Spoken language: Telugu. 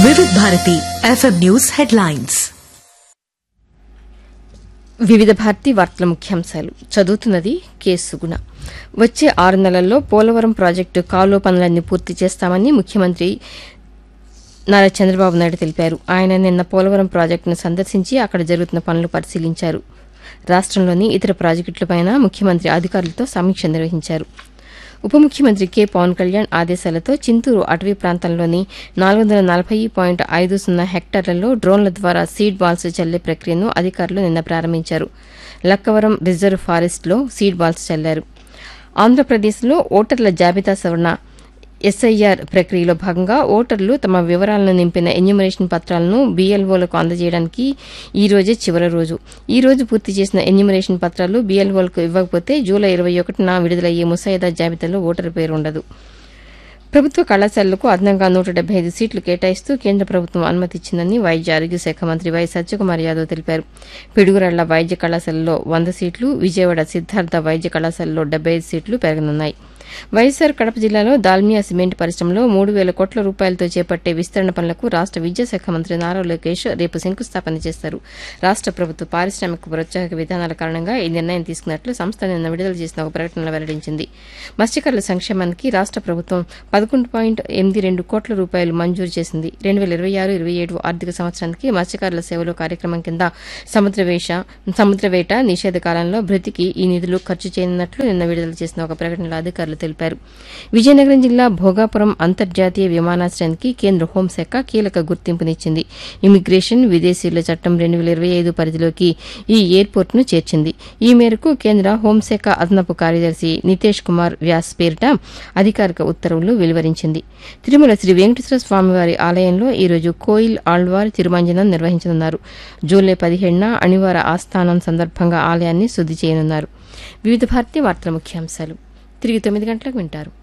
వివిధ భారతి ఎఫ్ఎం న్యూస్ హెడ్లైన్స్ వివిధ భారతి వార్తల ముఖ్యాంశాలు చదువుతున్నది కె సుగుణ వచ్చే ఆరు నెలల్లో పోలవరం ప్రాజెక్టు కాలువ పనులన్నీ పూర్తి చేస్తామని ముఖ్యమంత్రి నారా చంద్రబాబు నాయుడు తెలిపారు ఆయన నిన్న పోలవరం ప్రాజెక్టును సందర్శించి అక్కడ జరుగుతున్న పనులు పరిశీలించారు రాష్టంలోని ఇతర ప్రాజెక్టులపైన ముఖ్యమంత్రి అధికారులతో సమీక్ష నిర్వహించారు ఉప ముఖ్యమంత్రి కె పవన్ కళ్యాణ్ ఆదేశాలతో చింతూరు అటవీ ప్రాంతంలోని నాలుగు వందల నలభై పాయింట్ ఐదు సున్నా హెక్టార్లలో డ్రోన్ల ద్వారా సీడ్ బాల్స్ చల్లే ప్రక్రియను అధికారులు నిన్న ప్రారంభించారు లక్కవరం రిజర్వ్ ఫారెస్ట్లో సీడ్ బాల్స్ చల్లారు ఆంధ్రప్రదేశ్లో ఓటర్ల జాబితా సవరణ ఎస్ఐఆర్ ప్రక్రియలో భాగంగా ఓటర్లు తమ వివరాలను నింపిన ఎన్యూమరేషన్ పత్రాలను బీఎల్ఓలకు అందజేయడానికి ఈ రోజే చివరి రోజు ఈ రోజు పూర్తి చేసిన ఎన్యూమరేషన్ పత్రాలు బీఎల్ఓలకు ఇవ్వకపోతే జూలై ఇరవై ఒకటిన విడుదలయ్యే ముసాయిదా జాబితాలో ఓటరు పేరు ఉండదు ప్రభుత్వ కళాశాలలకు అదనంగా నూట డెబ్బై ఐదు సీట్లు కేటాయిస్తూ కేంద్ర ప్రభుత్వం అనుమతిచ్చిందని వైద్య ఆరోగ్య శాఖ మంత్రి వై సత్యకుమార్ యాదవ్ తెలిపారు పిడుగురాళ్ల వైద్య కళాశాలలో వంద సీట్లు విజయవాడ సిద్ధార్థ వైద్య కళాశాలలో డెబ్బై ఐదు సీట్లు పెరగనున్నాయి వైఎస్సార్ కడప జిల్లాలో దాల్మియా సిమెంట్ పరిశ్రమలో మూడు వేల కోట్ల రూపాయలతో చేపట్టే విస్తరణ పనులకు రాష్ట విద్యాశాఖ మంత్రి నారా లోకేష్ రేపు శంకుస్థాపన చేస్తారు రాష్ట ప్రభుత్వ పారిశ్రామిక ప్రోత్సాహక విధానాల కారణంగా ఈ నిర్ణయం తీసుకున్నట్లు సంస్థ నిన్న విడుదల చేసిన ఒక ప్రకటనలో వెల్లడించింది మత్స్యకారుల సంక్షేమానికి రాష్ట ప్రభుత్వం పదకొండు పాయింట్ ఎనిమిది రెండు కోట్ల రూపాయలు మంజూరు చేసింది రెండు వేల ఇరవై ఆరు ఇరవై ఏడు ఆర్థిక సంవత్సరానికి మత్స్యకారుల సేవలు కార్యక్రమం కింద సముద్రవేష సముద్రవేట నిషేధ కాలంలో భృతికి ఈ నిధులు ఖర్చు చేయనున్నట్లు నిన్న విడుదల చేసిన ఒక ప్రకటనలో అధికారులు తెలిపారు విజయనగరం జిల్లా భోగాపురం అంతర్జాతీయ విమానాశ్రయానికి కేంద్ర హోంశాఖ కీలక గుర్తింపునిచ్చింది ఇమిగ్రేషన్ విదేశీయుల చట్టం రెండు వేల ఇరవై ఐదు పరిధిలోకి ఈ ఎయిర్పోర్టును చేర్చింది ఈ మేరకు కేంద్ర హోంశాఖ అదనపు కార్యదర్శి నితేష్ కుమార్ వ్యాస్ పేరిట అధికారిక ఉత్తర్వులు వెలువరించింది తిరుమల శ్రీ వెంకటేశ్వర స్వామివారి ఆలయంలో ఈరోజు కోయిల్ ఆళ్వార్ తిరుమంజనం నిర్వహించనున్నారు జూలై పదిహేడున అణివార ఆస్థానం సందర్భంగా ఆలయాన్ని శుద్ది చేయనున్నారు వివిధ భారతీయ వార్తల ముఖ్యాంశాలు తిరిగి తొమ్మిది గంటలకు వింటారు